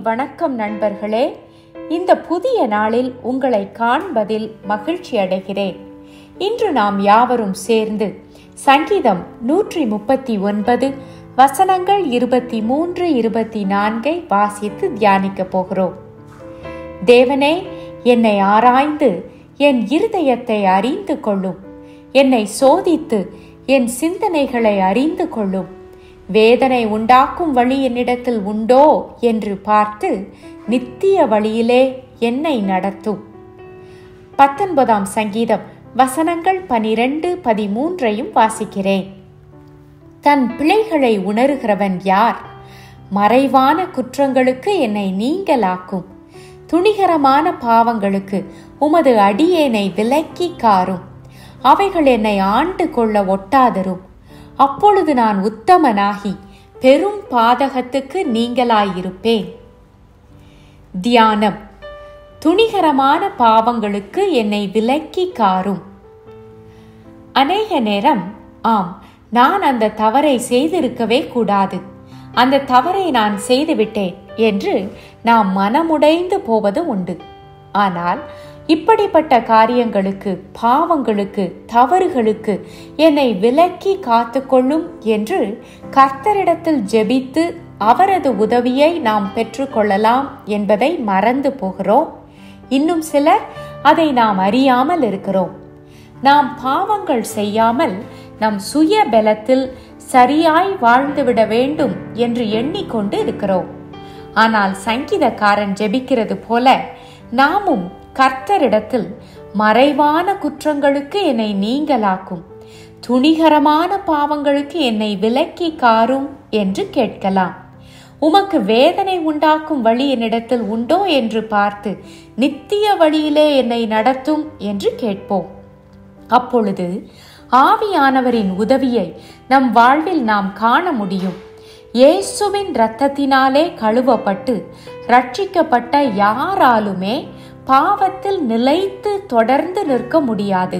வணக்கம் நண்பர்களே இந்த புதிய நாளில் உங்களை காண்பதில் மகிழ்ச்சி அடைகிறேன் இன்று நாம் யாவரும் சேர்ந்து சங்கீதம் நூற்றி முப்பத்தி ஒன்பது வசனங்கள் இருபத்தி மூன்று இருபத்தி நான்கை வாசித்து தியானிக்கப் போகிறோம் தேவனே என்னை ஆராய்ந்து என் இருதயத்தை அறிந்து கொள்ளும் என்னை சோதித்து என் சிந்தனைகளை அறிந்து கொள்ளும் வேதனை உண்டாக்கும் வழி என்னிடத்தில் உண்டோ என்று பார்த்து நித்திய வழியிலே என்னை நடத்தும் பத்தொன்பதாம் சங்கீதம் வசனங்கள் பனிரெண்டு பதிமூன்றையும் வாசிக்கிறேன் தன் பிழைகளை உணர்கிறவன் யார் மறைவான குற்றங்களுக்கு என்னை நீங்களாக்கும் துணிகரமான பாவங்களுக்கு உமது அடியேனை விலக்கி காரும் அவைகள் என்னை ஆண்டு கொள்ள ஒட்டாதரும் அப்பொழுது நான் உத்தமனாகி பெரும் பாதகத்துக்கு நீங்களாயிருப்பேன் தியானம் துணிகரமான பாவங்களுக்கு என்னை விலக்கி காரும் அநேக நேரம் ஆம் நான் அந்த தவறை செய்திருக்கவே கூடாது அந்த தவறை நான் செய்துவிட்டேன் என்று நாம் மனமுடைந்து போவது உண்டு ஆனால் இப்படிப்பட்ட காரியங்களுக்கு பாவங்களுக்கு தவறுகளுக்கு என்னை விலக்கி காத்துக்கொள்ளும் என்று கர்த்தரிடத்தில் ஜெபித்து அவரது உதவியை நாம் பெற்றுக்கொள்ளலாம் என்பதை மறந்து போகிறோம் இன்னும் சிலர் அதை நாம் அறியாமல் இருக்கிறோம் நாம் பாவங்கள் செய்யாமல் நம் சுய பலத்தில் சரியாய் வாழ்ந்துவிட வேண்டும் என்று எண்ணிக்கொண்டு இருக்கிறோம் ஆனால் சங்கீதக்காரன் ஜெபிக்கிறது போல நாமும் கர்த்தரிடத்தில் மறைவான குற்றங்களுக்கு என்னை நீங்களாக்கும் துணிகரமான பாவங்களுக்கு என்னை விலக்கி காரும் என்று கேட்கலாம் உமக்கு வேதனை உண்டாக்கும் வழி என்னிடத்தில் உண்டோ என்று பார்த்து நித்திய வழியிலே என்னை நடத்தும் என்று கேட்போம் அப்பொழுது ஆவியானவரின் உதவியை நம் வாழ்வில் நாம் காண முடியும் இயேசுவின் இரத்தத்தினாலே கழுவப்பட்டு ரட்சிக்கப்பட்ட யாராலுமே பாவத்தில் நிலைத்து தொடர்ந்து நிற்க முடியாது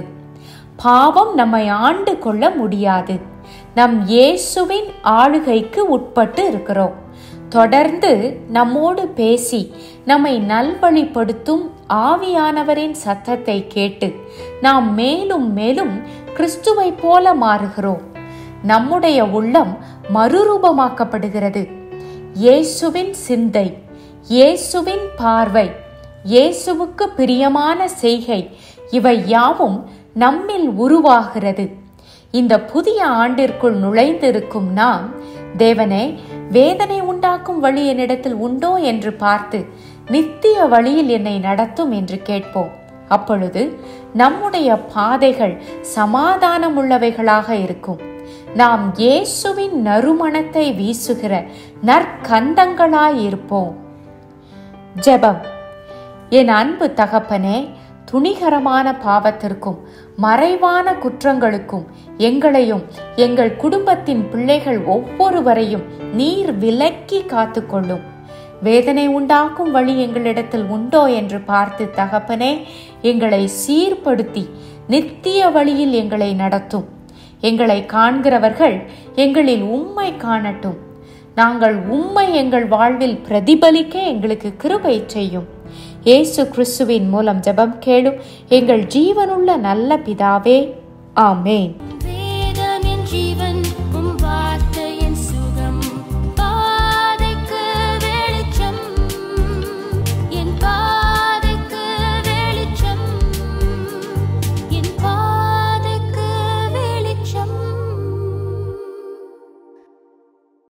பாவம் நம்மை ஆண்டு கொள்ள முடியாது நம் இயேசுவின் ஆளுகைக்கு உட்பட்டு இருக்கிறோம் தொடர்ந்து நம்மோடு பேசி நம்மை நல்வழிப்படுத்தும் ஆவியானவரின் சத்தத்தை கேட்டு நாம் மேலும் மேலும் கிறிஸ்துவை போல மாறுகிறோம் நம்முடைய உள்ளம் மறுரூபமாக்கப்படுகிறது இயேசுவின் சிந்தை இயேசுவின் பார்வை இயேசுவுக்கு பிரியமான செய்கை இவை யாவும் நம்மில் உருவாகிறது இந்த புதிய ஆண்டிற்குள் நுழைந்திருக்கும் நாம் தேவனே வேதனை உண்டாக்கும் வழி என்னிடத்தில் உண்டோ என்று பார்த்து நித்திய வழியில் என்னை நடத்தும் என்று கேட்போம் அப்பொழுது நம்முடைய பாதைகள் சமாதானம் உள்ளவைகளாக இருக்கும் நாம் இயேசுவின் நறுமணத்தை வீசுகிற நற்கந்தங்களாயிருப்போம் ஜெபம் என் அன்பு தகப்பனே துணிகரமான பாவத்திற்கும் மறைவான குற்றங்களுக்கும் எங்களையும் எங்கள் குடும்பத்தின் பிள்ளைகள் ஒவ்வொருவரையும் நீர் விலக்கி காத்துக்கொள்ளும் வேதனை உண்டாக்கும் வழி எங்களிடத்தில் உண்டோ என்று பார்த்து தகப்பனே எங்களை சீர்படுத்தி நித்திய வழியில் எங்களை நடத்தும் எங்களை காண்கிறவர்கள் எங்களில் உண்மை காணட்டும் நாங்கள் உண்மை எங்கள் வாழ்வில் பிரதிபலிக்க எங்களுக்கு கிருபை செய்யும் இயேசு கிறிஸ்துவின் மூலம் ஜெபம் கேளும் எங்கள் ஜீவனுள்ள நல்ல பிதாவே ஆமேன்